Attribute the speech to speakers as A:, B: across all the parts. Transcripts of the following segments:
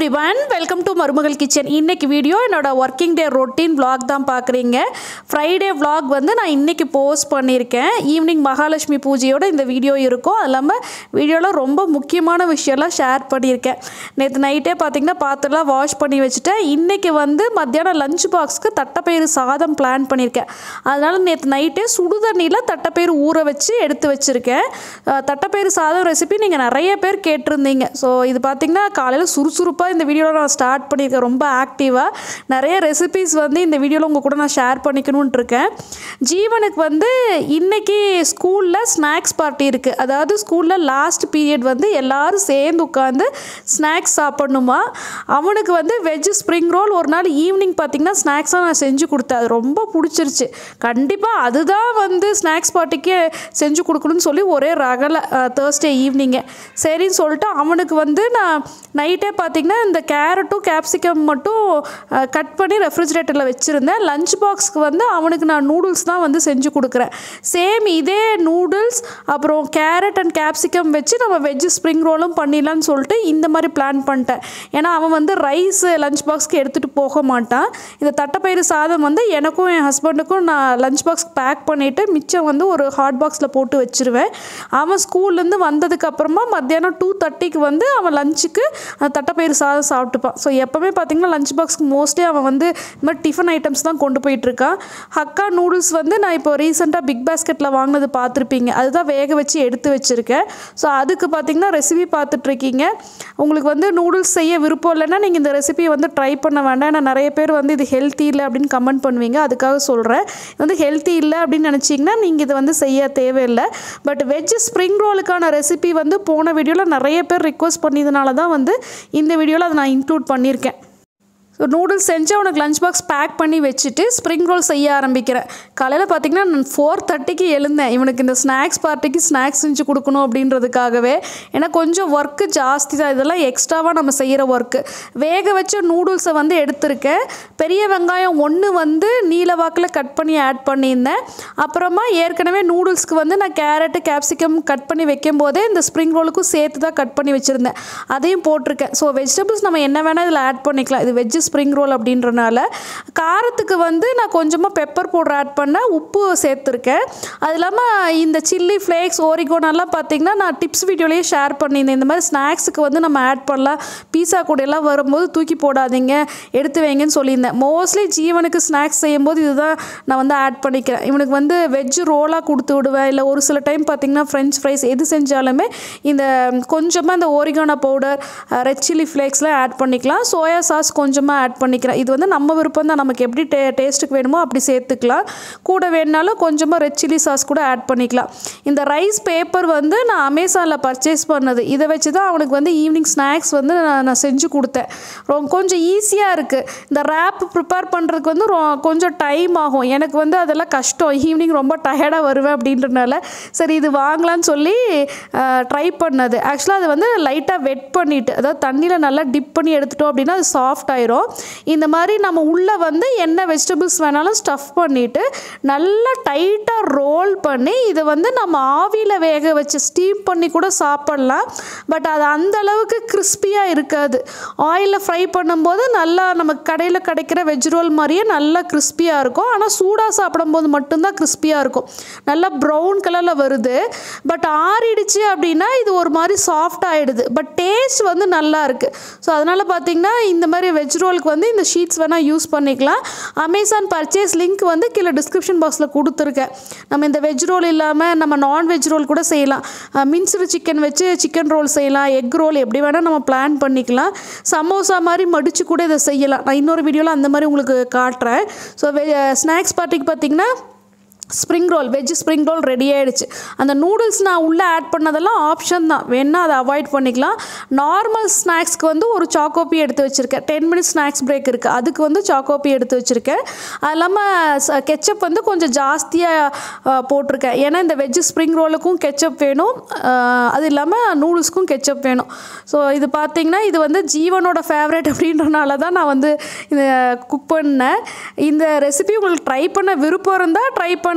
A: every everyone welcome to மருமகள் kitchen இன்னைக்கு video என்னோட ஒர்க்கிங் டே ரொட்டீன் vlog தான் பார்க்குறீங்க ஃப்ரைடே vlog வந்து நான் இன்னைக்கு போஸ்ட் பண்ணியிருக்கேன் ஈவினிங் மகாலட்சுமி பூஜையோட இந்த வீடியோ இருக்கும் அது இல்லாமல் வீடியோவில் ரொம்ப முக்கியமான விஷயம்லாம் ஷேர் பண்ணியிருக்கேன் நேற்று நைட்டே பார்த்தீங்கன்னா பாத்திரலாம் வாஷ் பண்ணி வச்சுட்டேன் இன்னைக்கு வந்து மத்தியானம் லஞ்ச் பாக்ஸ்க்கு தட்டைப்பயிறு சாதம் பிளான் பண்ணியிருக்கேன் அதனால் நேற்று நைட்டே சுடுதண்ணியில் தட்டைப்பயிறு ஊற வச்சு எடுத்து வச்சுருக்கேன் அஹ், தட்டைப்பயிறு சாதம் ரெசிபி நீங்கள் நிறைய பேர் கேட்டிருந்தீங்க ஸோ இது பார்த்தீங்கன்னா காலையில் சுறுசுறுப்பாக இந்த வீடியோவில் நான் ஸ்டார்ட் பண்ணியிருக்கேன் ரொம்ப ஆக்டிவாக நிறைய ரெசிபிஸ் வந்து இந்த வீடியோவில் உங்கள் கூட நான் ஷேர் பண்ணிக்கணும்னு இருக்கேன் ஜீவனுக்கு வந்து இன்னைக்கு ஸ்கூலில் ஸ்நாக்ஸ் பார்ட்டி இருக்குது அதாவது ஸ்கூலில் லாஸ்ட் பீரியட் வந்து எல்லாரும் சேர்ந்து உட்காந்து ஸ்நாக்ஸ் சாப்பிட்ணுமா அவனுக்கு வந்து வெஜ் ஸ்ப்ரிங் ரோல் ஒரு நாள் ஈவினிங் பார்த்தீங்கன்னா ஸ்நாக்ஸாக நான் செஞ்சு கொடுத்தேன் அது ரொம்ப பிடிச்சிருச்சு கண்டிப்பாக அதுதான் வந்து ஸ்நாக்ஸ் பார்ட்டிக்கு செஞ்சு கொடுக்கணும்னு சொல்லி ஒரே ரகலை தேர்ஸ்டே ஈவினிங்கு சரின்னு சொல்லிட்டு அவனுக்கு வந்து நான் நைட்டே பார்த்தீங்கன்னா இந்த கேரட்டும் கேப்சிகம் மட்டும் கட் பண்ணி ரெஃப்ரிஜிரேட்டரில் வச்சுருந்தேன் லஞ்ச் பாக்ஸ்க்கு வந்து அவனுக்கு நான் நூடுல்ஸ் தான் வந்து செஞ்சு கொடுக்குறேன் சேம் இதே நூடுல்ஸ் அப்புறம் கேரட் அண்ட் கேப்சிகம் வச்சு நம்ம வெஜ் ஸ்ப்ரிங் ரோலும் பண்ணிடலான்னு சொல்லிட்டு இந்த மாதிரி பிளான் பண்ணிட்டேன் ஏன்னா அவன் வந்து ரைஸ் லஞ்ச் பாக்ஸ்க்கு எடுத்துகிட்டு போக மாட்டான் இந்த தட்டைப்பயிறு சாதம் வந்து எனக்கும் என் ஹஸ்பண்டுக்கும் நான் லஞ்ச் பாக்ஸ் பேக் பண்ணிவிட்டு மிச்சம் வந்து ஒரு ஹாட் பாக்ஸில் போட்டு வச்சுருவேன் அவன் ஸ்கூல்லேருந்து வந்ததுக்கு அப்புறமா மத்தியானம் டூ தேர்ட்டிக்கு வந்து அவன் லஞ்சுக்கு அந்த தட்டைப்பயிறு சாதம் சாப்பிட்டுப்பான் ஸோ எப்போவுமே பார்த்தீங்கன்னா லஞ்ச் பாக்ஸ்க்கு மோஸ்ட்லி அவன் வந்து இந்த மாதிரி டிஃபன் ஐட்டம்ஸ் தான் கொண்டு போயிட்டுருக்கான் ஹக்கா நூடுல்ஸ் வந்து நான் இப்போ ரீசெண்டாக பிக் பாஸ்கெட்டில் வாங்கினது பார்த்துருப்பீங்க அதுதான் வேக வச்சு எடுத்து வச்சுருக்கேன் ஸோ அதுக்கு பார்த்தீங்கன்னா ரெசிபி பார்த்துட்ருக்கீங்க உங்களுக்கு வந்து நூடுல்ஸ் செய்ய விருப்பம் இல்லைன்னா நீங்கள் இந்த ரெசிபியை வந்து ட்ரை பண்ண வேண்டாம் ஏன்னா நிறைய பேர் வந்து இது ஹெல்த்தி இல்லை அப்படின்னு கமெண்ட் பண்ணுவீங்க அதுக்காக சொல்கிறேன் இது வந்து ஹெல்த்தி இல்லை அப்படின்னு நினச்சிங்கன்னா நீங்கள் இது வந்து செய்ய தேவையில்லை பட் வெஜ் ஸ்ப்ரிங் ரோலுக்கான ரெசிபி வந்து போன வீடியோவில் நிறைய பேர் ரிக்வஸ்ட் பண்ணியதுனால தான் வந்து இந்த வீடியோவில் அதை நான் இன்க்ளூட் பண்ணியிருக்கேன் ஸோ நூடுல்ஸ் செஞ்சு அவனுக்கு லஞ்ச் பாக்ஸ் பேக் பண்ணி வச்சுட்டு ஸ்ப்ரிங் ரோல் செய்ய ஆரம்பிக்கிறேன் காலையில் பார்த்தீங்கன்னா நான் ஃபோர் தேர்ட்டிக்கு எழுந்தேன் இவனுக்கு இந்த ஸ்நாக்ஸ் பார்ட்டிக்கு ஸ்நாக்ஸ் செஞ்சு கொடுக்கணும் அப்படின்றதுக்காகவே ஏன்னா கொஞ்சம் ஒர்க்கு ஜாஸ்தி தான் இதெல்லாம் எக்ஸ்ட்ராவாக நம்ம செய்கிற ஒர்க்கு வேக வச்ச நூடுல்ஸை வந்து எடுத்திருக்கேன் பெரிய வெங்காயம் ஒன்று வந்து நீல வாக்கில் கட் பண்ணி ஆட் பண்ணியிருந்தேன் அப்புறமா ஏற்கனவே நூடுல்ஸ்க்கு வந்து நான் கேரட்டு கேப்சிகம் கட் பண்ணி வைக்கும் போதே இந்த ஸ்ப்ரிங் ரோலுக்கும் சேர்த்து தான் கட் பண்ணி வச்சுருந்தேன் அதையும் போட்டிருக்கேன் ஸோ வெஜிடபிள்ஸ் நம்ம என்ன வேணால் இதில் ஆட் பண்ணிக்கலாம் இது வெஜ்ஜு ஸ்ப்ரிங் ரோல் அப்படின்றனால காரத்துக்கு வந்து நான் கொஞ்சமாக பெப்பர் பவுடர் ஆட் பண்ணேன் உப்பு சேர்த்துருக்கேன் அது இல்லாமல் இந்த சில்லி ஃப்ளேக்ஸ் ஓரிகோனெல்லாம் பார்த்தீங்கன்னா நான் டிப்ஸ் வீடியோலேயே ஷேர் பண்ணியிருந்தேன் இந்த மாதிரி ஸ்நாக்ஸுக்கு வந்து நம்ம ஆட் பண்ணலாம் பீஸா கூட எல்லாம் வரும்போது தூக்கி போடாதீங்க எடுத்து வைங்கன்னு சொல்லியிருந்தேன் மோஸ்ட்லி ஜீவனுக்கு ஸ்நாக்ஸ் செய்யும்போது இதுதான் நான் வந்து ஆட் பண்ணிக்கிறேன் இவனுக்கு வந்து வெஜ் ரோலாக கொடுத்து விடுவேன் இல்லை ஒரு சில டைம் பார்த்தீங்கன்னா ஃப்ரெஞ்ச் ஃப்ரைஸ் எது செஞ்சாலுமே இந்த கொஞ்சமாக இந்த ஓரிகானா பவுடர் ரெட் சில்லி ஃப்ளேக்ஸ்லாம் ஆட் பண்ணிக்கலாம் சோயா சாஸ் கொஞ்சமாக ஆட் பண்ணிக்கிறேன் இது வந்து நம்ம விருப்பம் தான் நமக்கு எப்படி டே டேஸ்ட்டுக்கு வேணுமோ அப்படி சேர்த்துக்கலாம் கூட வேணுனாலும் கொஞ்சமாக ரெட் சில்லி சாஸ் கூட ஆட் பண்ணிக்கலாம் இந்த ரைஸ் பேப்பர் வந்து நான் அமேசானில் பர்ச்சேஸ் பண்ணது இதை வச்சு தான் அவனுக்கு வந்து ஈவினிங் ஸ்நாக்ஸ் வந்து நான் நான் செஞ்சு கொடுத்தேன் ரொம்ப கொஞ்சம் ஈஸியாக இருக்குது இந்த ரேப் ப்ரிப்பேர் பண்ணுறதுக்கு வந்து ரொ- கொஞ்சம் டைம் ஆகும் எனக்கு வந்து அதெல்லாம் கஷ்டம் ஈவினிங் ரொம்ப டயர்டாக வருவேன் அப்படின்றனால சரி இது வாங்கலாம்னு சொல்லி ட்ரை பண்ணது ஆக்சுவலாக அது வந்து லைட்டாக வெட் பண்ணிவிட்டு அதாவது தண்ணியில் நல்லா டிப் பண்ணி எடுத்துட்டோம் அப்படின்னா அது சாஃப்ட் ஆயிரும் இந்த மாதிரி நம்ம உள்ளே வந்து என்ன வெஜிடபிள்ஸ் வேணாலும் ஸ்டஃப் பண்ணிவிட்டு நல்லா டைட்டாக ரோல் பண்ணி இதை வந்து நம்ம ஆவியில் வேக வச்சு ஸ்டீம் பண்ணி கூட சாப்பிட்லாம் பட் அது அந்த அளவுக்கு கிறிஸ்பியாக இருக்காது ஆயிலில் ஃப்ரை பண்ணும்போது நல்லா நமக்கு கடையில் கிடைக்கிற வெஜ் ரோல் மாதிரியே நல்லா கிறிஸ்பியாக இருக்கும் ஆனால் சூடாக சாப்பிடும்போது மட்டும்தான் கிறிஸ்பியாக இருக்கும் நல்லா ப்ரௌன் கலரில் வருது பட் ஆறிடுச்சு அப்படின்னா இது ஒரு மாதிரி சாஃப்ட் ஆகிடுது பட் டேஸ்ட் வந்து நல்லா இருக்குது ஸோ அதனால் பார்த்தீங்கன்னா இந்த மாதிரி வெஜ் ரோலுக்கு வந்து இந்த ஷீட்ஸ் வேணால் யூஸ் பண்ணிக்கலாம் அமேசான் பர்ச்சேஸ் லிங்க் வந்து கீழே டிஸ்கிரிப்ஷன் பாக்ஸில் கொடுத்துருக்கேன் நம்ம இந்த வெஜ் ரோல் இல்லாமல் நம்ம நான் வெஜ் ரோல் கூட செய்யலாம் மின்ஸ்டு சிக்கன் வச்சு சிக்கன் ரோல் செய்யலாம் எக் ரோல் எப்படி வேணால் நம்ம பிளான் பண்ணிக்கலாம் சமோசா மாதிரி மடித்து கூட இதை செய்யலாம் நான் இன்னொரு வீடியோவில் அந்த மாதிரி உங்களுக்கு காட்டுறேன் ஸோ ஸ்நாக்ஸ் பார்ட்டிக்கு பார்த்தீங்கன்னா spring roll veg spring roll ready ஆயிடுச்சு அந்த நூடுல்ஸ் நான் உள்ளே ஆட் பண்ணதெல்லாம் ஆப்ஷன் தான் வேணா அதை அவாய்ட் பண்ணிக்கலாம் நார்மல் ஸ்நாக்ஸ்க்கு வந்து ஒரு சாக்கோப்பி எடுத்து வச்சுருக்கேன் டென் மினிட்ஸ் ஸ்நாக்ஸ் பிரேக் இருக்குது அதுக்கு வந்து சாக்கோப்பி எடுத்து வச்சுருக்கேன் அது இல்லாமல் கெச்சப் வந்து கொஞ்சம் ஜாஸ்தியாக போட்டிருக்கேன் ஏன்னா இந்த வெஜ் ஸ்ப்ரிங் ரோலுக்கும் கெச்சப் வேணும் அஹ், அது இல்லாமல் நூடுல்ஸ்க்கும் கெச்சப் வேணும் ஸோ இது பார்த்தீங்கன்னா இது வந்து ஜீவனோட ஃபேவரட் அப்படின்றனால தான் நான் வந்து இதை குக் பண்ணேன் இந்த ரெசிபி உங்களுக்கு ட்ரை பண்ண விருப்பம் இருந்தால் ட்ரை பண்ண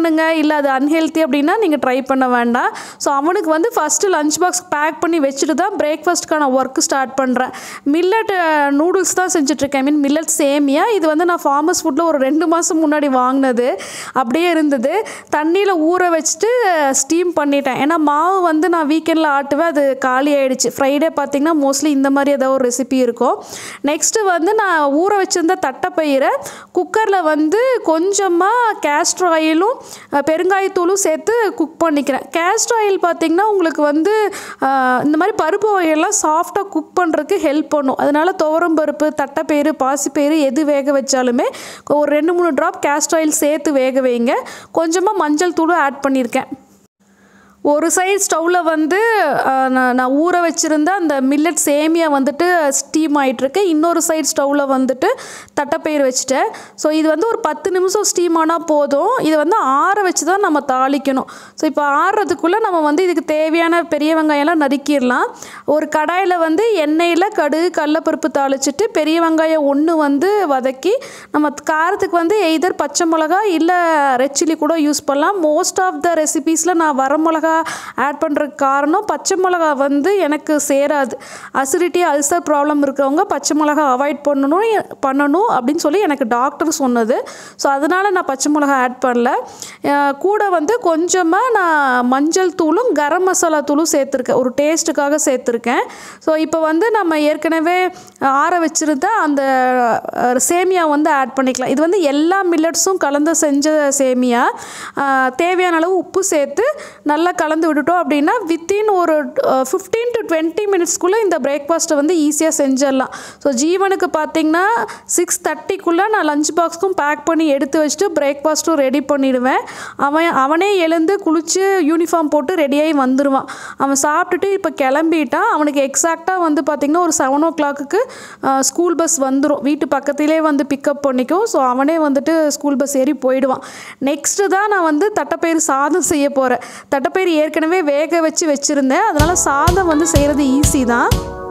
A: பண்ணுங்க இல்லை அது அன்ஹெல்த்தி அப்படின்னா நீங்கள் ட்ரை பண்ண வேண்டாம் ஸோ அவனுக்கு வந்து ஃபஸ்ட்டு லஞ்ச் பாக்ஸ் பேக் பண்ணி வச்சுட்டு தான் பிரேக்ஃபாஸ்ட்டுக்கான ஒர்க் ஸ்டார்ட் பண்ணுறேன் மில்லட் நூடுல்ஸ் தான் செஞ்சுட்ருக்கேன் ஐ மீன் மில்லட் சேமியா இது வந்து நான் ஃபார்மஸ் ஃபுட்டில் ஒரு ரெண்டு மாதம் முன்னாடி வாங்கினது அப்படியே இருந்தது தண்ணியில் ஊற வச்சுட்டு ஸ்டீம் பண்ணிட்டேன் ஏன்னா மாவு வந்து நான் வீக்கெண்டில் ஆட்டுவேன் அது காலி ஆயிடுச்சு ஃப்ரைடே பார்த்தீங்கன்னா மோஸ்ட்லி இந்த மாதிரி ஏதாவது ஒரு ரெசிபி இருக்கும் நெக்ஸ்ட்டு வந்து நான் ஊற வச்சிருந்த தட்டைப்பயிரை குக்கரில் வந்து கொஞ்சமாக கேஸ்ட்ர் ஆயிலும் அஹ், பெருங்காயத்தூளும் சேர்த்து குக் பண்ணிக்கிறேன் கேஸ்ட்ர் ஆயில் பார்த்திங்கன்னா உங்களுக்கு வந்து அஹ், இந்த மாதிரி பருப்பு வகையெல்லாம் சாஃப்டாக குக் பண்ணுறதுக்கு ஹெல்ப் பண்ணும் அதனால் துவரம் பருப்பு தட்டைப்பயிறு பாசிப்பயிறு எது வேக வச்சாலுமே ஒரு ரெண்டு மூணு ட்ராப் கேஸ்ட்ர் ஆயில் சேர்த்து வேக வைங்க கொஞ்சமாக மஞ்சள் தூளும் ஆட் பண்ணியிருக்கேன் ஒரு சைடு ஸ்டவ்வில் வந்து அஹ், நான் நான் ஊற வச்சுருந்த அந்த மில்லட் சேமியா வந்துட்டு ஸ்டீம் ஆகிட்டுருக்கு இன்னொரு சைடு ஸ்டவ்வில் வந்துட்டு தட்டைப்பயிர் வச்சுட்டேன் ஸோ இது வந்து ஒரு பத்து நிமிஷம் ஸ்டீம் ஆனால் போதும் இதை வந்து ஆற வச்சு தான் நம்ம தாளிக்கணும் ஸோ இப்போ ஆறுறதுக்குள்ளே நம்ம வந்து இதுக்கு தேவையான பெரிய வெங்காயம்லாம் நறுக்கிடலாம் ஒரு கடாயில் வந்து எண்ணெயில் கடுகு கடலப்பருப்பு தாளிச்சிட்டு பெரிய வெங்காயம் ஒன்று வந்து வதக்கி நம்ம காரத்துக்கு வந்து எய்தர் பச்சை மிளகா இல்லை ரெட் சில்லி கூட யூஸ் பண்ணலாம் மோஸ்ட் ஆஃப் த ரெசிபீஸில் நான் வரமிளகா ஆட் பண்ணுறதுக்கு காரணம் பச்சை மிளகா வந்து எனக்கு சேராது அசிடிட்டி அல்சர் ப்ராப்ளம் இருக்கிறவங்க பச்சை மிளகா அவாய்ட் பண்ணணும் பண்ணணும் அப்படின்னு சொல்லி எனக்கு டாக்டர் சொன்னது ஸோ அதனால் நான் பச்சை மிளகா ஆட் பண்ணல அஹ் கூட வந்து கொஞ்சமாக நான் மஞ்சள் தூளும் கரம் மசாலா தூளும் சேர்த்துருக்கேன் ஒரு டேஸ்ட்டுக்காக சேர்த்துருக்கேன் ஸோ இப்போ வந்து நம்ம ஏற்கனவே ஆற வச்சுருந்த அந்த அஹ், சேமியா வந்து ஆட் பண்ணிக்கலாம் இது வந்து எல்லா மில்லட்ஸும் கலந்து செஞ்ச சேமியா அஹ், தேவையான அளவு உப்பு சேர்த்து நல்லா கலந்து விட்டுட்டோம் அப்படின்னா வித்தின் ஒரு ஃபிஃப்டீன் டு டுவெண்ட்டி மினிட்ஸ்க்குள்ளே இந்த பிரேக்ஃபாஸ்ட்டை வந்து ஈஸியாக செஞ்சிடலாம் ஸோ ஜீவனுக்கு பார்த்தீங்கன்னா சிக்ஸ் தேர்ட்டிக்குள்ளே நான் லஞ்ச் பாக்ஸ்க்கும் பேக் பண்ணி எடுத்து வச்சுட்டு பிரேக்ஃபாஸ்ட்டும் ரெடி பண்ணிடுவேன் அவன் அவனே எழுந்து குளித்து யூனிஃபார்ம் போட்டு ரெடியாகி வந்துடுவான் அவன் சாப்பிட்டுட்டு இப்போ கிளம்பிட்டான் அவனுக்கு எக்ஸாக்டாக வந்து பார்த்திங்கன்னா ஒரு செவன் ஓ கிளாக்குக்கு ஸ்கூல் பஸ் வந்துடும் வீட்டு பக்கத்திலே வந்து பிக்கப் பண்ணிக்கும் ஸோ அவனே வந்துட்டு ஸ்கூல் பஸ் ஏறி போயிடுவான் நெக்ஸ்ட்டு தான் நான் வந்து தட்டைப்பயிறு சாதம் செய்ய போகிறேன் தட்டைப்பயிறு ஏற்கனவே வேக வச்சு வச்சுருந்தேன் அதனால் சாதம் வந்து செய்கிறது ஈஸி தான்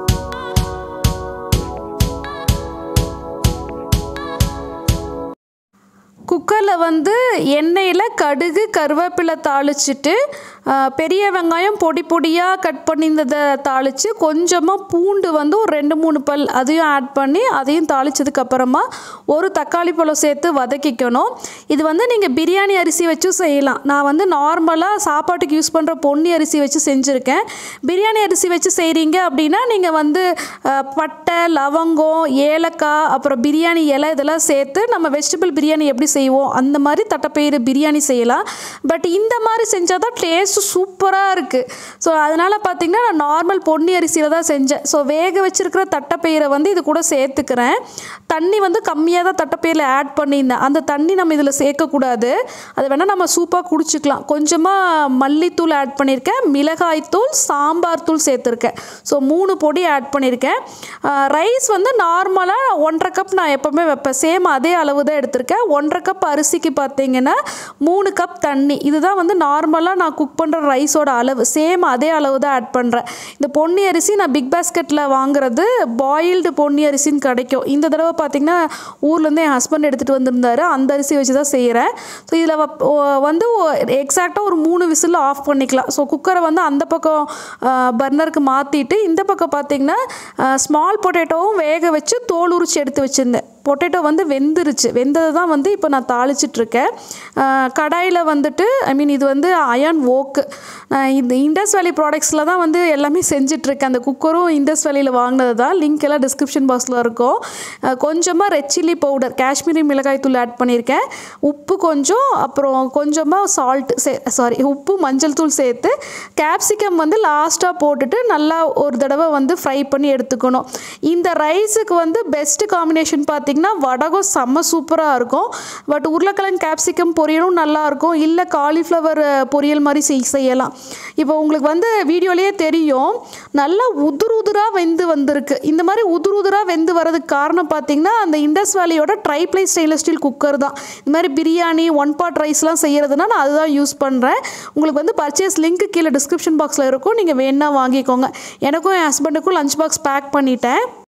A: குக்கரில் வந்து எண்ணெயில் கடுகு கருவேப்பிலை தாளிச்சிட்டு ஆ, பெரிய வெங்காயம் பொடி பொடியாக கட் பண்ணியிருந்ததை தாளித்து கொஞ்சமாக பூண்டு வந்து ஒரு ரெண்டு மூணு பல் அதையும் ஆட் பண்ணி அதையும் தாளிச்சதுக்கு அப்புறமா ஒரு தக்காளி பழம் சேர்த்து வதக்கிக்கணும் இது வந்து நீங்கள் பிரியாணி அரிசி வச்சும் செய்யலாம் நான் வந்து நார்மலாக சாப்பாட்டுக்கு யூஸ் பண்ணுற பொன்னி அரிசி வச்சு செஞ்சுருக்கேன் பிரியாணி அரிசி வச்சு செய்கிறீங்க அப்படின்னா நீங்கள் வந்து ஆ, பட்டை லவங்கம் ஏலக்காய் அப்புறம் பிரியாணி இலை இதெல்லாம் சேர்த்து நம்ம வெஜிடபிள் பிரியாணி எப்படி செய்வோம் அந்த மாதிரி தட்டைப்பயிறு பிரியாணி செய்யலாம் பட் இந்த மாதிரி செஞ்சால் தான் டேஸ்ட் சூப்பராக இருக்குது ஸோ அதனால் பார்த்தீங்கன்னா நான் நார்மல் பொன்னி அரிசியில் தான் செஞ்சேன் ஸோ வேக வச்சிருக்கிற தட்டைப்பயிரை வந்து இது கூட சேர்த்துக்கிறேன் தண்ணி வந்து கம்மியாக தான் தட்டைப்பயிரில் ஆட் பண்ணியிருந்தேன் அந்த தண்ணி நம்ம இதில் சேர்க்கக்கூடாது அதை வேணால் நம்ம சூப்பாக குடிச்சிக்கலாம் கொஞ்சமாக மல்லித்தூள் ஆட் பண்ணியிருக்கேன் மிளகாய்த்தூள் சாம்பார் தூள் சேர்த்துருக்கேன் ஸோ மூணு பொடி ஆட் பண்ணியிருக்கேன் ரைஸ் வந்து நார்மலாக ஒன்றரை கப் நான் எப்போவுமே வைப்பேன் சேம் அதே அளவு தான் எடுத்திருக்கேன் ஒன்றரை கப் அரிசிக்கு பார்த்தீங்கன்னா மூணு கப் தண்ணி இதுதான் வந்து நார்மலாக நான் குக் பண்ணுற ரைஸோட அளவு சேம் அதே அளவு தான் ஆட் பண்ணுறேன் இந்த பொன்னி அரிசி நான் பிக் பாஸ்கெட்டில் வாங்குறது பாயில்டு பொன்னி அரிசின்னு கிடைக்கும் இந்த தடவை பார்த்தீங்கன்னா ஊர்லேருந்து என் ஹஸ்பண்ட் எடுத்துகிட்டு வந்திருந்தாரு அந்த அரிசி வச்சு தான் செய்கிறேன் ஸோ இதில் வந்து எக்ஸாக்டாக ஒரு மூணு விசில் ஆஃப் பண்ணிக்கலாம் ஸோ குக்கரை வந்து அந்த பக்கம் பர்னருக்கு மாற்றிட்டு இந்த பக்கம் பார்த்தீங்கன்னா ஸ்மால் பொட்டேட்டோவும் வேக வச்சு தோல் உரிச்சு எடுத்து வச்சுருந்தேன் பொட்டேட்டோ வந்து வெந்துருச்சு வெந்தது தான் வந்து இப்போ நான் தாளிச்சிட்ருக்கேன் கடாயில் வந்துட்டு ஐ மீன் இது வந்து அயான் ஓக்கு இந்த இண்டஸ் வேலி ப்ராடக்ட்ஸில் தான் வந்து எல்லாமே செஞ்சிட்ருக்கேன் அந்த குக்கரும் இண்டஸ் வேலியில் வாங்கினது தான் லிங்க் எல்லாம் டிஸ்கிரிப்ஷன் பாக்ஸில் இருக்கும் அஹ் கொஞ்சமாக ரெட் சில்லி பவுடர் காஷ்மீரி மிளகாய் தூள் ஆட் பண்ணியிருக்கேன் உப்பு கொஞ்சம் அப்புறம் கொஞ்சமாக சால்ட் சே சாரி உப்பு மஞ்சள் தூள் சேர்த்து கேப்சிகம் வந்து லாஸ்ட்டாக போட்டுட்டு நல்லா ஒரு தடவை வந்து ஃப்ரை பண்ணி எடுத்துக்கணும் இந்த ரைஸுக்கு வந்து பெஸ்ட்டு காம்பினேஷன் பார்த்திங்கன்னா வடகம் செம்ம சூப்பராக இருக்கும் பட் உருளைக்கிழங்கு கேப்சிகம் பொரியலும் நல்லாயிருக்கும் இல்லை காலிஃப்ளவர் பொரியல் மாதிரி செய் செய்யலாம் இப்போ உங்களுக்கு வந்து வீடியோலேயே தெரியும் நல்லா உதுரு உதுராக வெந்து வந்திருக்கு இந்த மாதிரி உதுரு உதுராக வெந்து வரதுக்கு காரணம் பார்த்தீங்கன்னா அந்த இண்டஸ் வேலியோட ட்ரைப்ளை ஸ்டெயின்லெஸ் ஸ்டீல் குக்கர் தான் இந்த மாதிரி பிரியாணி ஒன் பாட் ரைஸ்லாம் செய்கிறதுனா நான் அதுதான் யூஸ் பண்ணுறேன் உங்களுக்கு வந்து பர்ச்சேஸ் லிங்க் கீழே டிஸ்கிரிப்ஷன் பாக்ஸில் இருக்கும் நீங்கள் வேணா வாங்கிக்கோங்க எனக்கும் என் ஹஸ்பண்டுக்கும் லஞ்ச் பாக்ஸ் பேக் பண்ணிட்டேன்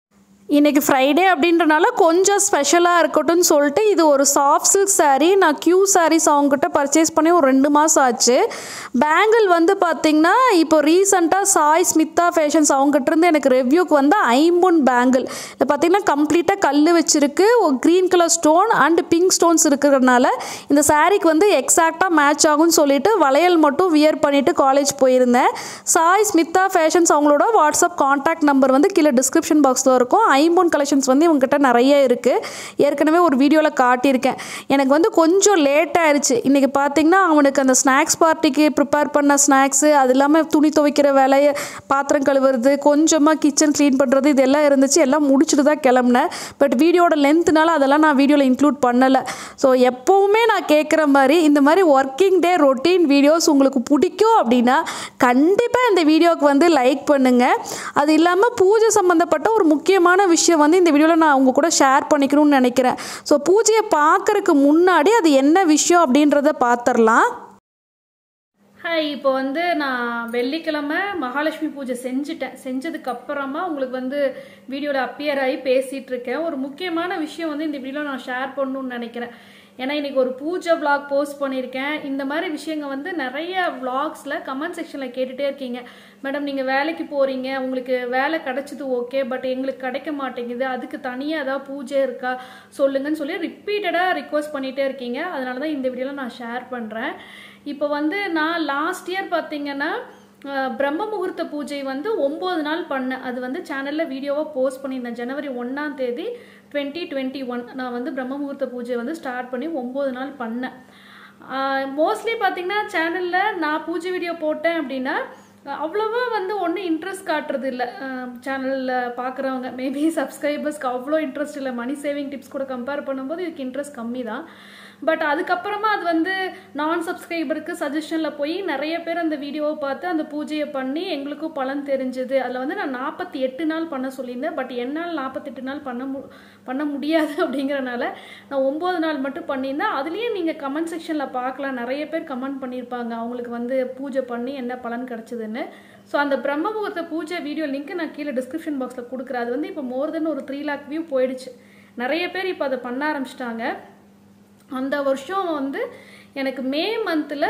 A: இன்றைக்கி ஃப்ரைடே அப்படின்றனால கொஞ்சம் ஸ்பெஷலாக இருக்கட்டும்னு சொல்லிட்டு இது ஒரு சாஃப்ட் சில்க் saree நான் க்யூ சாரீஸ் அவங்ககிட்ட பர்ச்சேஸ் பண்ணி ஒரு ரெண்டு மாதம் ஆச்சு பேங்கிள் வந்து பார்த்திங்கன்னா இப்போ ரீசண்டாக சாய் ஸ்மிதா ஃபேஷன்ஸ் அவங்ககிட்ட இருந்து எனக்கு ரெவ்யூக்கு வந்து ஐம்பொன் பேங்கிள் இது பார்த்திங்கன்னா கம்ப்ளீட்டாக கல் வச்சிருக்கு ஒரு green colour stone and pink stones இருக்கிறதுனால இந்த சாரீக்கு வந்து எக்ஸாக்டாக மேட்ச் ஆகும்னு சொல்லிட்டு வளையல் மட்டும் வியர் பண்ணிவிட்டு காலேஜ் போயிருந்தேன் சாய் ஸ்மிதா ஃபேஷன்ஸ் அவங்களோட வாட்ஸ்அப் காண்டாக்ட் நம்பர் வந்து கீழே டிஸ்கிரிப்ஷன் பாக்ஸில் இருக்கும் ஐம்போன் கலெக்ஷன்ஸ் வந்து இவங்ககிட்ட நிறைய இருக்குது ஏற்கனவே ஒரு வீடியோவில் காட்டியிருக்கேன் எனக்கு வந்து கொஞ்சம் லேட் ஆயிருச்சு இன்றைக்கி பார்த்தீங்கன்னா அவனுக்கு அந்த ஸ்நாக்ஸ் பார்ட்டிக்கு ப்ரிப்பேர் பண்ண ஸ்நாக்ஸு அது இல்லாமல் துணி துவைக்கிற வேலையை பாத்திரம் கழுவுறது கொஞ்சமாக கிச்சன் க்ளீன் பண்ணுறது இது எல்லாம் இருந்துச்சு எல்லாம் முடிச்சுட்டு தான் கிளம்புனேன் பட் வீடியோட லென்த்னால அதெல்லாம் நான் வீடியோவில் இன்க்ளூட் பண்ணலை ஸோ எப்போவுமே நான் கேட்குற மாதிரி இந்த மாதிரி ஒர்க்கிங் டே ரொட்டீன் வீடியோஸ் உங்களுக்கு பிடிக்கும் அப்படின்னா கண்டிப்பாக இந்த வீடியோவுக்கு வந்து லைக் பண்ணுங்கள் அது இல்லாமல் பூஜை சம்மந்தப்பட்ட ஒரு முக்கியமான விஷயம் வந்து இந்த வீடியோவில் நான் உங்கள் கூட ஷேர் பண்ணிக்கணும்னு நினைக்கிறேன் ஸோ பூஜையை பார்க்கறதுக்கு முன்னாடி அது என்ன விஷயம் அப்படின்றத பார்த்துடலாம் ஹாய் இப்போ வந்து நான் வெள்ளிக்கிழமை மகாலட்சுமி பூஜை செஞ்சுட்டேன் செஞ்சதுக்கு அப்புறமா உங்களுக்கு வந்து வீடியோவில் அப்பியர் ஆகி பேசிகிட்டு இருக்கேன் ஒரு முக்கியமான விஷயம் வந்து இந்த வீடியோவில் நான் ஷேர் பண்ணணும்னு நினைக்கிறேன் ஏன்னா இன்னைக்கு ஒரு பூஜை vlog போஸ்ட் பண்ணியிருக்கேன் இந்த மாதிரி விஷயங்கள் வந்து நிறைய vlogsல கமெண்ட் செக்ஷனில் கேட்டுகிட்டே இருக்கீங்க மேடம் நீங்கள் வேலைக்கு போகிறீங்க உங்களுக்கு வேலை கிடைச்சது ஓகே பட் எங்களுக்கு கிடைக்க மாட்டேங்குது அதுக்கு தனியாக ஏதாவது பூஜை இருக்கா சொல்லுங்கன்னு சொல்லி ரிப்பீட்டடாக ரிக்வஸ்ட் பண்ணிகிட்டே இருக்கீங்க அதனால தான் இந்த வீடியோவில் நான் ஷேர் பண்ணுறேன் இப்போ வந்து நான் லாஸ்ட் இயர் பார்த்தீங்கன்னா அஹ், பிரம்ம முகூர்த்த பூஜை வந்து ஒம்பது நாள் பண்ணேன் அது வந்து சேனலில் வீடியோவாக போஸ்ட் பண்ணியிருந்தேன் ஜனவரி ஒன்றாம் தேதி டுவெண்ட்டி டுவெண்ட்டி ஒன் நான் வந்து பிரம்ம முகூர்த்த பூஜை வந்து ஸ்டார்ட் பண்ணி ஒம்பது நாள் பண்ணேன் மோஸ்ட்லி பார்த்தீங்கன்னா சேனலில் நான் பூஜை வீடியோ போட்டேன் அப்படின்னா அவ்வளோவா வந்து ஒன்றும் இன்ட்ரெஸ்ட் காட்டுறது இல்லை சேனலில் பார்க்குறவங்க மேபி சப்ஸ்கிரைபர்ஸ்க்கு அவ்வளோ இன்ட்ரெஸ்ட் இல்லை மணி சேவிங் டிப்ஸ் கூட கம்பேர் பண்ணும்போது இதுக்கு இன்ட்ரெஸ்ட் கம்மி தான் பட் அதுக்கப்புறமா அது வந்து நான் சப்ஸ்கிரைபருக்கு சஜஷனில் போய் நிறைய பேர் அந்த வீடியோவை பார்த்து அந்த பூஜையை பண்ணி எங்களுக்கும் பலன் தெரிஞ்சது அதில் வந்து நான் நாற்பத்தி எட்டு நாள் பண்ண சொல்லியிருந்தேன் பட் என்னால் நாற்பத்தெட்டு நாள் பண்ண மு பண்ண முடியாது அப்படிங்கிறனால நான் ஒம்பது நாள் மட்டும் பண்ணியிருந்தேன் அதுலேயும் நீங்கள் கமெண்ட் செக்ஷனில் பார்க்கலாம் நிறைய பேர் கமெண்ட் பண்ணியிருப்பாங்க அவங்களுக்கு வந்து பூஜை பண்ணி என்ன பலன் கிடச்சிதுன்னு ஸோ அந்த பிரம்ம முகூர்த்த பூஜை வீடியோ லிங்க் நான் கீழே டிஸ்கிரிப்ஷன் பாக்ஸில் கொடுக்குறேன் அது வந்து இப்போ மோர் தென் ஒரு த்ரீ லேக் வியூ போயிடுச்சு நிறைய பேர் இப்போ அதை பண்ண ஆரம்பிச்சிட்டாங்க அந்த வருஷம் வந்து எனக்கு மே மந்தில்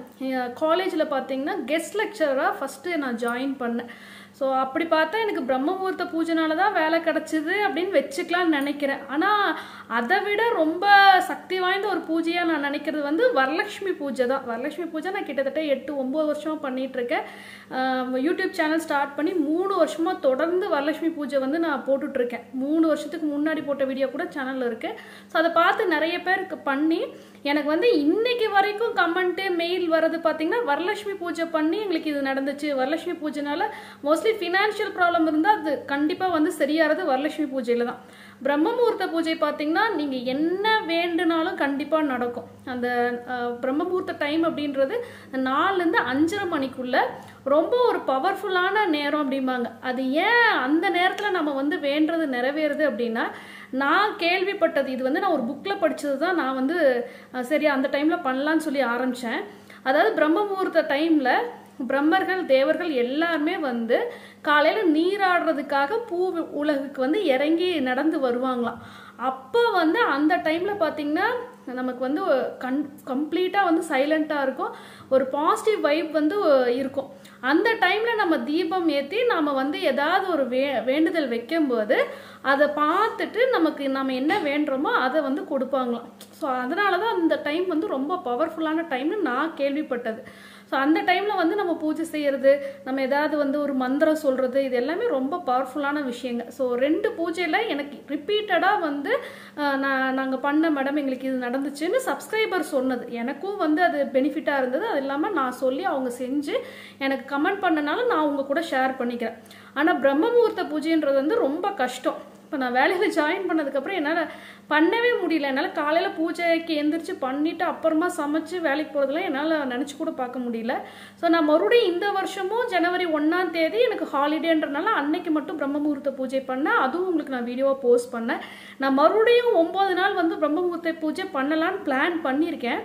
A: காலேஜில் பார்த்தீங்கன்னா கெஸ்ட் லெக்சராக ஃபஸ்ட்டு நான் ஜாயின் பண்ணேன் ஸோ அப்படி பார்த்தா எனக்கு பிரம்ம முகூர்த்த பூஜைனால தான் வேலை கிடச்சிது அப்படின்னு வச்சுக்கலாம்னு நினைக்கிறேன் ஆனால் அதை விட ரொம்ப சக்தி வாய்ந்த ஒரு பூஜையாக நான் நினைக்கிறது வந்து வரலட்சுமி பூஜை தான் வரலட்சுமி பூஜை நான் கிட்டத்தட்ட எட்டு ஒம்பது வருஷமாக பண்ணிட்டு இருக்கேன் ஆஹ் யூடியூப் சேனல் ஸ்டார்ட் பண்ணி மூணு வருஷமாக தொடர்ந்து வரலட்சுமி பூஜை வந்து நான் போட்டுட்ருக்கேன் மூணு வருஷத்துக்கு முன்னாடி போட்ட வீடியோ கூட சேனலில் இருக்குது ஸோ அதை பார்த்து நிறைய பேருக்கு பண்ணி எனக்கு வந்து இன்னைக்கு வரைக்கும் கமெண்ட்டு மெயில் வர்றது பார்த்தீங்கன்னா வரலட்சுமி பூஜை பண்ணி எங்களுக்கு இது நடந்துச்சு வரலட்சுமி பூஜைனால மோஸ்ட்லி ஃபினான்ஷியல் ப்ராப்ளம் இருந்தால் அது கண்டிப்பாக வந்து சரியாகிறது வரலட்சுமி பூஜையில் தான் பிரம்ம முகூர்த்த பூஜை பார்த்தீங்கன்னா நீங்கள் என்ன வேண்டுனாலும் கண்டிப்பாக நடக்கும் அந்த அஹ், பிரம்ம முகூர்த்த டைம் அப்படின்றது நாலுலேருந்து அஞ்சரை மணிக்குள்ள ரொம்ப ஒரு பவர்ஃபுல்லான நேரம் அப்படிம்பாங்க அது ஏன் அந்த நேரத்தில் நம்ம வந்து வேண்டுறது நிறைவேறுது அப்படின்னா நான் கேள்விப்பட்டது இது வந்து நான் ஒரு புக்கில் படித்தது தான் நான் வந்து அஹ், சரி அந்த டைமில் பண்ணலான்னு சொல்லி ஆரம்பித்தேன் அதாவது பிரம்ம முகூர்த்த டைமில் பிரம்மர்கள் தேவர்கள் எல்லாருமே வந்து காலையில் நீராடுறதுக்காக பூ உலகுக்கு வந்து இறங்கி நடந்து வருவாங்களாம் அப்போ வந்து அந்த டைமில் பார்த்தீங்கன்னா நமக்கு வந்து கண் கம்ப்ளீட்டாக வந்து சைலண்ட்டாக இருக்கும் ஒரு பாசிட்டிவ் வைப் வந்து இருக்கும் அந்த டைமில் நம்ம தீபம் ஏற்றி நம்ம வந்து ஏதாவது ஒரு வே வேண்டுதல் வைக்கும்போது அதை பார்த்துட்டு நமக்கு நம்ம என்ன வேண்டுறோமோ அதை வந்து கொடுப்பாங்களாம் ஸோ அதனால தான் அந்த டைம் வந்து ரொம்ப பவர்ஃபுல்லான டைம்னு நான் கேள்விப்பட்டது ஸோ அந்த டைமில் வந்து நம்ம பூஜை செய்கிறது நம்ம ஏதாவது வந்து ஒரு மந்திரம் சொல்கிறது இது எல்லாமே ரொம்ப பவர்ஃபுல்லான விஷயங்க ஸோ ரெண்டு பூஜையில் எனக்கு ரிப்பீட்டடாக வந்து அஹ், நான் நாங்கள் பண்ண மேடம் எங்களுக்கு இது நடந்துச்சுன்னு சப்ஸ்கிரைபர் சொன்னது எனக்கும் வந்து அது பெனிஃபிட்டாக இருந்தது அது இல்லாமல் நான் சொல்லி அவங்க செஞ்சு எனக்கு கமெண்ட் பண்ணனால நான் உங்க கூட ஷேர் பண்ணிக்கிறேன் ஆனால் பிரம்ம முகூர்த்த பூஜைன்றது வந்து ரொம்ப கஷ்டம் இப்போ நான் வேலையில் ஜாயின் பண்ணதுக்கப்புறம் என்னால் பண்ணவே முடியல என்னால் காலையில் பூஜைக்கு எந்திரிச்சு பண்ணிவிட்டு அப்புறமா சமைச்சு வேலைக்கு போகிறதுலாம் என்னால் நினச்சி கூட பார்க்க முடியல ஸோ நான் மறுபடியும் இந்த வருஷமும் ஜனவரி ஒன்றாம் தேதி எனக்கு ஹாலிடேன்றனால அன்னைக்கு மட்டும் பிரம்ம முகூர்த்த பூஜை பண்ணேன் அதுவும் உங்களுக்கு நான் வீடியோவாக போஸ்ட் பண்ணேன் நான் மறுபடியும் ஒம்பது நாள் வந்து பிரம்ம முகூர்த்த பூஜை பண்ணலான்னு பிளான் பண்ணியிருக்கேன்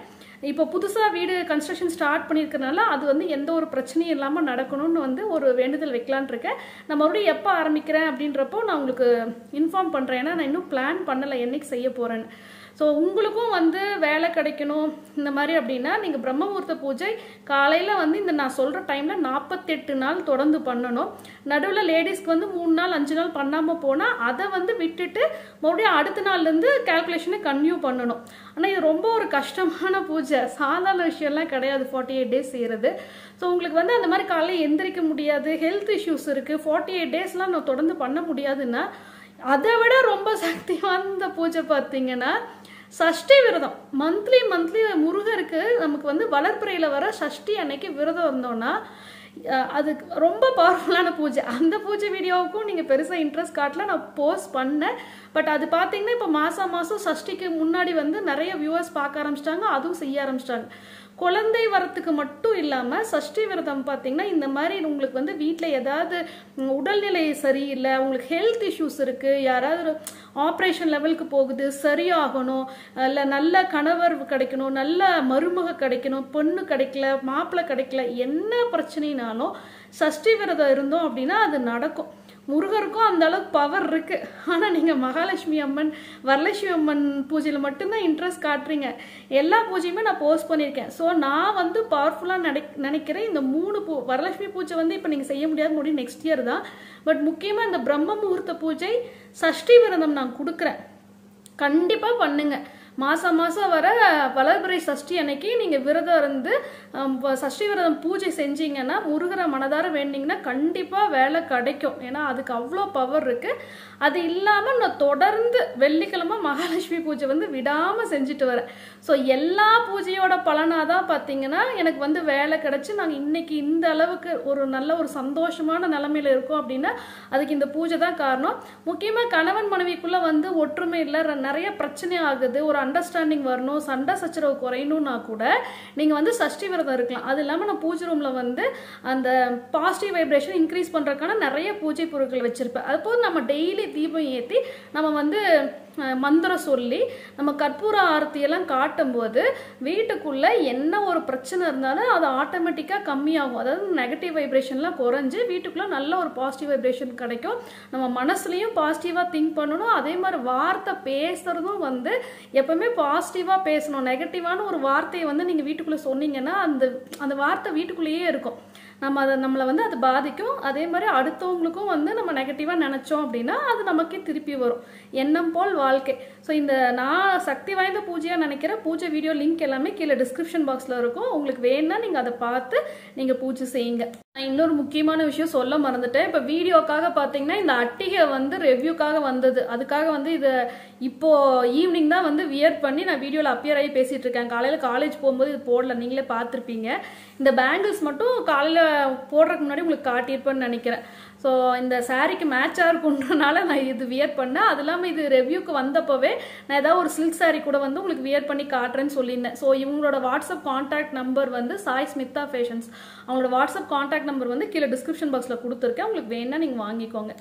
B: இப்போ புதுசாக வீடு கன்ஸ்ட்ரக்ஷன் ஸ்டார்ட் பண்ணியிருக்கனால அது வந்து எந்த ஒரு பிரச்சனையும் இல்லாமல் நடக்கணும்னு வந்து ஒரு வேண்டுதல் வைக்கலான் இருக்கேன் நான் மறுபடியும் எப்போ ஆரம்பிக்கிறேன் அப்படின்றப்போ நான் உங்களுக்கு இன்ஃபார்ம் பண்ணுறேன் ஏன்னா நான் இன்னும் பிளான் பண்ணலை என்னைக்கு செய்ய போகிறேன்னு ஸோ உங்களுக்கும் வந்து வேலை கிடைக்கணும் இந்த மாதிரி அப்படின்னா நீங்கள் பிரம்ம முகூர்த்த பூஜை காலையில் வந்து இந்த நான் சொல்கிற டைமில் நாற்பத்தெட்டு நாள் தொடர்ந்து பண்ணணும் நடுவில் லேடிஸ்க்கு வந்து மூணு நாள் அஞ்சு நாள் பண்ணாமல் போனால் அதை வந்து விட்டுட்டு மறுபடியும் அடுத்த நாள்லேருந்து கேல்குலேஷனை கன்டினியூ பண்ணணும் ஆனால் இது ரொம்ப ஒரு கஷ்டமான பூஜை சாதாரண விஷயம்லாம் கிடையாது ஃபார்ட்டி எயிட் டேஸ் செய்கிறது ஸோ உங்களுக்கு வந்து அந்த மாதிரி காலையில் எந்திரிக்க முடியாது ஹெல்த் இஷ்யூஸ் இருக்குது ஃபார்ட்டி எயிட் டேஸ்லாம் நான் தொடர்ந்து பண்ண முடியாதுன்னா அதை விட ரொம்ப சக்தி வாய்ந்த பூஜை பார்த்தீங்கன்னா சஷ்டி விரதம் மந்த்லி மந்த்லி முருகருக்கு நமக்கு வந்து வளர்ப்புறையில் வர சஷ்டி அன்னைக்கு விரதம் இருந்தோம்னா அஹ், அது ரொம்ப பவர்ஃபுல்லான பூஜை அந்த பூஜை வீடியோவுக்கும் நீங்கள் பெருசாக இன்ட்ரெஸ்ட் காட்டல நான் போஸ்ட் பண்ணேன் பட் அது பார்த்தீங்கன்னா இப்போ மாதம் மாதம் சஷ்டிக்கு முன்னாடி வந்து நிறைய வியூவர்ஸ் பார்க்க ஆரம்பிச்சிட்டாங்க அதுவும் செய்ய ஆரம்பிச்சிட்டாங்க குழந்தை வரத்துக்கு மட்டும் இல்லாமல் சஷ்டி விரதம் பார்த்தீங்கன்னா இந்த மாதிரி உங்களுக்கு வந்து வீட்டில் ஏதாவது ம், உடல்நிலை சரியில்லை உங்களுக்கு ஹெல்த் இஷ்யூஸ் இருக்குது யாராவது ஆப்ரேஷன் லெவலுக்கு போகுது சரியாகணும் இல்லை நல்ல கணவர் கிடைக்கணும் நல்ல மருமக கிடைக்கணும் பொண்ணு கிடைக்கல மாப்பிள்ளை கிடைக்கல என்ன பிரச்சனைனாலும் சஷ்டி விரதம் இருந்தோம் அப்படின்னா அது நடக்கும் முருகருக்கும் அந்த அளவுக்கு பவர் இருக்கு ஆனா நீங்க மகாலட்சுமி அம்மன் வரலட்சுமி அம்மன் பூஜையில மட்டும்தான் இன்ட்ரெஸ்ட் காட்டுறீங்க எல்லா பூஜையுமே நான் போஸ்ட் பண்ணியிருக்கேன் ஸோ நான் வந்து பவர்ஃபுல்லாக நினை நினைக்கிறேன் இந்த மூணு பூ வரலட்சுமி பூஜை வந்து இப்போ நீங்கள் செய்ய முடியாது முடியும் நெக்ஸ்ட் இயர் தான் பட் முக்கியமாக இந்த பிரம்ம முகூர்த்த பூஜை சஷ்டி விரதம் நான் கொடுக்குறேன் கண்டிப்பாக பண்ணுங்க மாதம் மாதம் வர வளர்பிறை சஷ்டி அன்னைக்கு நீங்கள் விரதம் இருந்து ஆம், வ- சஷ்டி விரதம் பூஜை செஞ்சீங்கன்னா முருகரை மனதார வேண்டிங்கன்னா கண்டிப்பாக வேலை கிடைக்கும் ஏன்னா அதுக்கு அவ்வளோ பவர் இருக்குது அது இல்லாமல் நான் தொடர்ந்து வெள்ளிக்கிழமை மகாலட்சுமி பூஜை வந்து விடாமல் செஞ்சுட்டு வரேன் ஸோ எல்லா பூஜையோட பலனாக தான் பார்த்தீங்கன்னா எனக்கு வந்து வேலை கிடைச்சி நாங்கள் இன்னைக்கு இந்த அளவுக்கு ஒரு நல்ல ஒரு சந்தோஷமான நிலமையில இருக்கோம் அப்படின்னா அதுக்கு இந்த பூஜை தான் காரணம் முக்கியமாக கணவன் மனைவிக்குள்ளே வந்து ஒற்றுமை இல்லை ர- நிறைய பிரச்சனை ஆகுது ஒரு அண்டர்ஸ்டாண்டிங் வரணும் சண்டை சச்சரவு குறையணும்னா கூட நீங்கள் வந்து சஷ்டி விரதம் இருக்கலாம் அது இல்லாமல் நான் பூஜை ரூமில் வந்து அந்த பாசிட்டிவ் வைப்ரேஷன் இன்க்ரீஸ் பண்ணுறதுக்கான நிறைய பூஜை பொருட்கள் வச்சுருப்பேன் அதுபோது நம்ம டெய்லி தீபம் ஏற்றி நம்ம வந்து அஹ், மந்திரம் சொல்லி நம்ம கற்பூர ஆரத்தியெல்லாம் காட்டும்போது வீட்டுக்குள்ளே என்ன ஒரு பிரச்சனை இருந்தாலும் அது ஆட்டோமேட்டிக்காக கம்மியாகும் அதாவது நெகட்டிவ் வைப்ரேஷன்லாம் குறைஞ்சு வீட்டுக்குள்ளே நல்ல ஒரு பாசிட்டிவ் வைப்ரேஷன் கிடைக்கும் நம்ம மனசுலையும் பாசிட்டிவாக திங்க் பண்ணணும் அதே மாதிரி வார்த்தை பேசுறதும் வந்து எப்பவுமே பாசிட்டிவாக பேசணும் நெகட்டிவான ஒரு வார்த்தையை வந்து நீங்கள் வீட்டுக்குள்ளே சொன்னீங்கன்னா அந்த அந்த வார்த்தை வீட்டுக்குள்ளேயே இருக்கும் நம்ம அதை நம்மளை வந்து அது பாதிக்கும் அதே மாதிரி அடுத்தவங்களுக்கும் வந்து நம்ம நெகட்டிவாக நினச்சோம் அப்படின்னா அது நமக்கே திருப்பி வரும் எண்ணம் போல் வாழ்க்கை ஸோ இந்த நான் சக்தி வாய்ந்த பூஜையாக நினைக்கிற பூஜை வீடியோ லிங்க் எல்லாமே கீழே டிஸ்கிரிப்ஷன் பாக்ஸில் இருக்கும் உங்களுக்கு வேணும்னா நீங்கள் அதை பார்த்து நீங்கள் பூஜை செய்யுங்க நான் இன்னொரு முக்கியமான விஷயம் சொல்ல மறந்துட்டேன் இப்போ வீடியோக்காக பார்த்தீங்கன்னா இந்த அட்டிகை வந்து ரெவ்யூக்காக வந்தது அதுக்காக வந்து இதை இப்போ ஈவினிங் தான் வந்து வியர் பண்ணி நான் வீடியோவில் அப்பியர் ஆகி பேசிட்டு இருக்கேன் காலையில் காலேஜ் போகும்போது இது போடல நீங்களே பார்த்துருப்பீங்க இந்த பேங்கிள்ஸ் மட்டும் காலையில் போடுறதுக்கு முன்னாடி உங்களுக்கு காட்டியிருப்பேன்னு நினைக்கிறேன் ஸோ இந்த சாரீக்கு மேட்சாக இருக்குன்றனால நான் இது வியர் பண்ணேன் அது இல்லாமல் இது ரெவ்யூக்கு வந்தப்போவே நான் ஏதாவது ஒரு சில்க் saree கூட வந்து உங்களுக்கு வியர் பண்ணி காட்டுறேன்னு சொல்லியிருந்தேன் ஸோ இவங்களோட வாட்ஸ்அப் காண்டாக்ட் நம்பர் வந்து சாய் ஸ்மிதா ஃபேஷன்ஸ் அவங்களோட வாட்ஸ்அப் காண்டாக்ட் நம்பர் வந்து கீழே டிஸ்கிரிப்ஷன் பாக்ஸில் கொடுத்துருக்கேன் உங்களுக்கு வேணா நீங்கள் வாங்கிக்கோங்க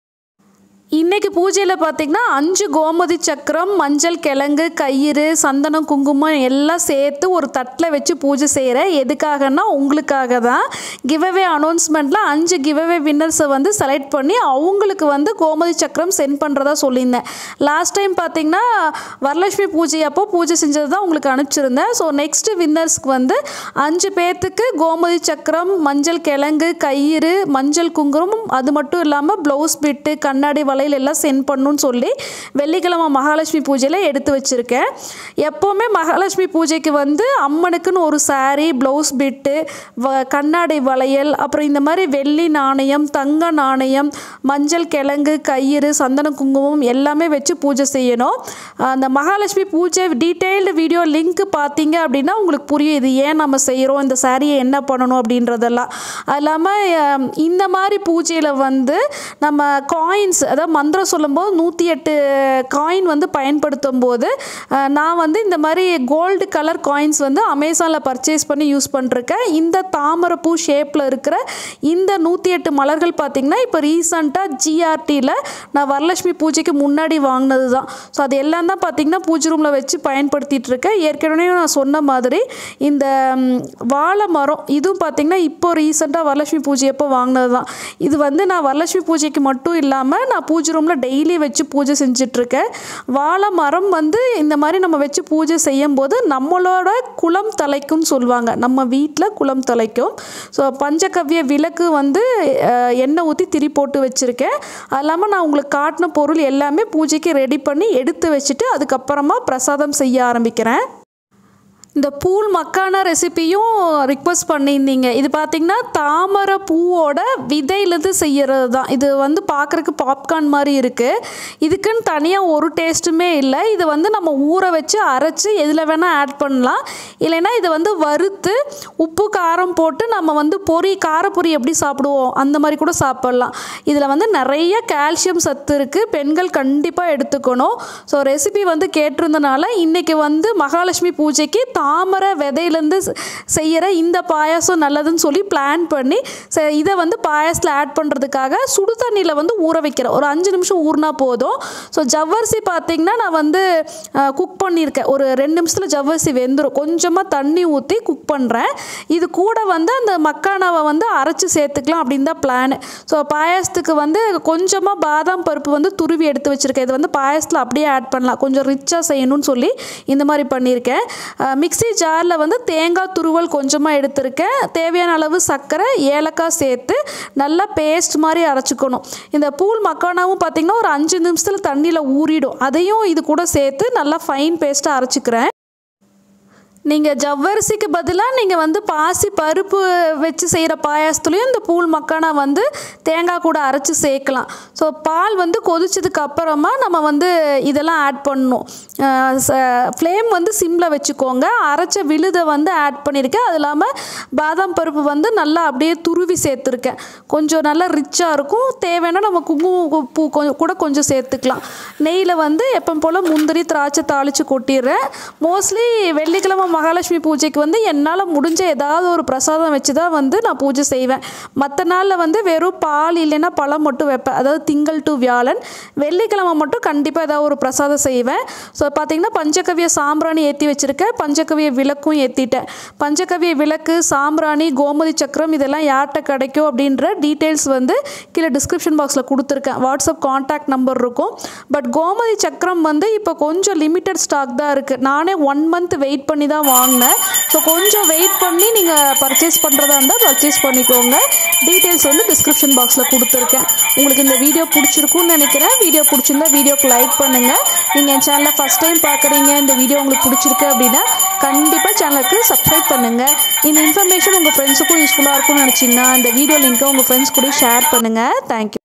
A: இன்னைக்கு பூஜையில் பார்த்தீங்கன்னா அஞ்சு கோமதி சக்கரம் மஞ்சள் கிழங்கு கயிறு சந்தனம் குங்குமம் எல்லாம் சேர்த்து ஒரு தட்டில் வச்சு பூஜை செய்கிறேன் எதுக்காகன்னா உங்களுக்காக தான் கிவ்அவே அனௌன்ஸ்மெண்ட்டில் அஞ்சு கிவ்அவே வின்னர்ஸை வந்து செலக்ட் பண்ணி அவங்களுக்கு வந்து கோமதி சக்கரம் சென்ட் பண்ணுறதா சொல்லியிருந்தேன் லாஸ்ட் டைம் பார்த்தீங்கன்னா வரலட்சுமி பூஜை அப்போ பூஜை செஞ்சது தான் உங்களுக்கு அனுப்பிச்சிருந்தேன் ஸோ நெக்ஸ்ட் வின்னர்ஸ்க்கு வந்து அஞ்சு பேர்த்துக்கு கோமதி சக்கரம் மஞ்சள் கிழங்கு கயிறு மஞ்சள் குங்குமம் அது மட்டும் இல்லாமல் ப்ளவுஸ் பிட்டு கண்ணாடி வளையல் எல்லாம் சென்ட் பண்ணணும்னு சொல்லி வெள்ளிக்கிழமை மகாலட்சுமி பூஜையில் எடுத்து வச்சுருக்கேன் எப்போவுமே மகாலட்சுமி பூஜைக்கு வந்து அம்மனுக்குன்னு ஒரு saree ப்ளவுஸ் பிட்டு வ கண்ணாடி வளையல் அப்புறம் இந்த மாதிரி வெள்ளி நாணயம் தங்க நாணயம் மஞ்சள் கிழங்கு கயிறு சந்தன குங்குமம் எல்லாமே வச்சு பூஜை செய்யணும் அந்த மகாலட்சுமி பூஜை டீட்டெயில்டு வீடியோ லிங்க் பார்த்தீங்க அப்படின்னா உங்களுக்கு புரியும் இது ஏன் நம்ம செய்கிறோம் இந்த சாரியை என்ன பண்ணணும் அப்படின்றதெல்லாம் அது இல்லாமல் அஹ், இந்த மாதிரி பூஜையில் வந்து நம்ம காயின்ஸ் அதாவது அதாவது மந்திரம் சொல்லும்போது நூற்றி எட்டு காயின் வந்து பயன்படுத்தும் போது அஹ், நான் வந்து இந்த மாதிரி கோல்டு கலர் காயின்ஸ் வந்து அமேசானில் பர்ச்சேஸ் பண்ணி யூஸ் பண்ணிருக்கேன் இந்த தாமரைப்பூ ஷேப்பில் இருக்கிற இந்த நூற்றி எட்டு மலர்கள் பார்த்திங்கன்னா இப்போ ரீசண்டாக ஜிஆர்டியில் நான் வரலட்சுமி பூஜைக்கு முன்னாடி வாங்கினது தான் ஸோ அது எல்லாம் தான் பார்த்திங்கன்னா பூஜை ரூமில் வச்சு பயன்படுத்திட்டு இருக்கேன் ஏற்கனவே நான் சொன்ன மாதிரி இந்த ம், வாழை மரம் இதுவும் பார்த்திங்கன்னா இப்போ ரீசெண்டாக வரலட்சுமி பூஜை அப்போ வாங்கினது தான் இது வந்து நான் வரலட்சுமி பூஜைக்கு மட்டும் இல்லாமல் நான் பூஜை ரூமில் டெய்லி வச்சு பூஜை செஞ்சிட்ருக்கேன் வாழை மரம் வந்து இந்த மாதிரி நம்ம வச்சு பூஜை செய்யும் போது நம்மளோட குலம் தலைக்கும்னு சொல்லுவாங்க நம்ம வீட்டில் குலம் தலைக்கும் ஸோ பஞ்சகவ்ய விளக்கு வந்து அஹ், எண்ணெய் ஊற்றி திரி போட்டு வச்சுருக்கேன் அது இல்லாமல் நான் உங்களுக்கு காட்டின பொருள் எல்லாமே பூஜைக்கு ரெடி பண்ணி எடுத்து வச்சுட்டு அதுக்கப்புறமா பிரசாதம் செய்ய ஆரம்பிக்கிறேன் இந்த பூல் மக்கான ரெசிபியும் ரிக்வஸ்ட் பண்ணியிருந்தீங்க இது பார்த்திங்கன்னா தாமரை பூவோட விதையிலேருந்து செய்கிறது தான் இது வந்து பார்க்குறக்கு பாப்கார்ன் மாதிரி இருக்குது இதுக்குன்னு தனியாக ஒரு டேஸ்ட்டுமே இல்லை இது வந்து நம்ம ஊற வச்சு அரைச்சி எதில் வேணால் ஆட் பண்ணலாம் இல்லைன்னா இதை வந்து வறுத்து உப்பு காரம் போட்டு நம்ம வந்து பொரி காரப்பொரி எப்படி சாப்பிடுவோம் அந்த மாதிரி கூட சாப்பிட்லாம் இதில் வந்து நிறைய கால்சியம் சத்து இருக்குது பெண்கள் கண்டிப்பாக எடுத்துக்கணும் ஸோ ரெசிபி வந்து கேட்டிருந்தனால இன்றைக்கி வந்து மகாலட்சுமி பூஜைக்கு தாமரை விதையிலேருந்து செய்கிற இந்த பாயாசம் நல்லதுன்னு சொல்லி பிளான் பண்ணி ச- இதை வந்து பாயாசத்தில் ஆட் பண்ணுறதுக்காக சுடு தண்ணியில் வந்து ஊற வைக்கிறேன் ஒரு அஞ்சு நிமிஷம் ஊறினா போதும் ஸோ ஜவ்வரிசி பார்த்திங்கன்னா நான் வந்து குக் பண்ணியிருக்கேன் ஒரு ரெண்டு நிமிஷத்தில் ஜவ்வரிசி வெந்துடும் கொஞ்சமாக தண்ணி ஊற்றி குக் பண்ணுறேன் இது கூட வந்து அந்த மக்கானாவை வந்து அரைச்சி சேர்த்துக்கலாம் அப்படின்னு தான் பிளான் ஸோ பாயாசத்துக்கு வந்து கொஞ்சமாக பாதாம் பருப்பு வந்து துருவி எடுத்து வச்சுருக்கேன் இது வந்து பாயாசத்தில் அப்படியே ஆட் பண்ணலாம் கொஞ்சம் ரிச்சாக செய்யணும்னு சொல்லி இந்த மாதிரி பண்ணியிருக்கேன் மிக்ஸி ஜாரில் வந்து தேங்காய் துருவல் கொஞ்சமாக எடுத்திருக்கேன் தேவையான அளவு சர்க்கரை ஏலக்காய் சேர்த்து நல்லா பேஸ்ட் மாதிரி அரைச்சிக்கணும் இந்த பூல் மக்கானாவும் பார்த்திங்கன்னா ஒரு அஞ்சு நிமிஷத்தில் தண்ணியில் ஊறிடும் அதையும் இது கூட சேர்த்து நல்லா ஃபைன் பேஸ்ட்டாக அரைச்சிக்கிறேன் நீங்கள் ஜவ்வரிசிக்கு பதிலாக நீங்கள் வந்து பாசி பருப்பு வச்சு செய்கிற பாயாசத்துலேயும் இந்த பூல் மக்கானா வந்து தேங்காய் கூட அரைச்சி சேர்க்கலாம் ஸோ பால் வந்து கொதிச்சதுக்கு அப்புறமா நம்ம வந்து இதெல்லாம் ஆட் பண்ணணும் ஃப்ளேம் வந்து சிம்மில் வச்சுக்கோங்க அரைச்ச விழுதை வந்து ஆட் பண்ணியிருக்கேன் அது இல்லாமல் பாதாம் பருப்பு வந்து நல்லா அப்படியே துருவி சேர்த்துருக்கேன் கொஞ்சம் நல்லா ரிச்சாக இருக்கும் தேவைன்னா நம்ம குங்குமம் பூ கொஞ்சம் கூட கொஞ்சம் சேர்த்துக்கலாம் நெய்யில் வந்து எப்போ போல் முந்திரி திராட்சை தாளித்து கொட்டிடுறேன் மோஸ்ட்லி வெள்ளிக்கிழமை மகாலட்சுமி பூஜைக்கு வந்து என்னால் முடிஞ்ச ஏதாவது ஒரு பிரசாதம் வச்சு தான் வந்து நான் பூஜை செய்வேன் மற்ற நாளில் வந்து வெறும் பால் இல்லைன்னா பழம் மட்டும் வைப்பேன் அதாவது திங்கள் டு வியாழன் வெள்ளிக்கிழமை மட்டும் கண்டிப்பாக ஏதாவது ஒரு பிரசாதம் செய்வேன் ஸோ பார்த்தீங்கன்னா பஞ்சகவிய சாம்பிராணி ஏற்றி வச்சுருக்கேன் பஞ்சகவிய விளக்கும் ஏற்றிட்டேன் பஞ்சகவிய விளக்கு சாம்பிராணி கோமதி சக்கரம் இதெல்லாம் யார்கிட்ட கிடைக்கும் அப்படின்ற டீட்டெயில்ஸ் வந்து கீழே டிஸ்கிரிப்ஷன் பாக்ஸில் கொடுத்துருக்கேன் வாட்ஸ்அப் காண்டாக்ட் நம்பர் இருக்கும் பட் கோமதி சக்கரம் வந்து இப்போ கொஞ்சம் லிமிட்டட் ஸ்டாக் தான் இருக்குது நானே ஒன் மந்த் வெயிட் பண்ணி தான் வாங்கினேன் ஸோ கொஞ்சம் வெயிட் பண்ணி நீங்கள் பர்ச்சேஸ் பண்ணுறதா இருந்தால் பர்ச்சேஸ் பண்ணிக்கோங்க டீட்டெயில்ஸ் வந்து டிஸ்கிரிப்ஷன் பாக்ஸில் கொடுத்துருக்கேன் உங்களுக்கு இந்த வீடியோ பிடிச்சிருக்கும்னு நினைக்கிறேன் வீடியோ பிடிச்சிருந்தா வீடியோக்கு லைக் பண்ணுங்கள் நீங்கள் என் சேனலை ஃபஸ்ட் டைம் பார்க்குறீங்க இந்த வீடியோ உங்களுக்கு பிடிச்சிருக்கு அப்படின்னா கண்டிப்பாக சேனலுக்கு சப்ஸ்கிரைப் பண்ணுங்கள் இந்த இன்ஃபர்மேஷன் உங்கள் ஃப்ரெண்ட்ஸுக்கும் யூஸ்ஃபுல்லாக இருக்கும்னு நினச்சிங்கன்னா இந்த வீடியோ லிங்க்கை உங்கள் ஃப்ரெண்ட்ஸ் கூட ஷேர் பண்ணுங்கள் தேங்க்யூ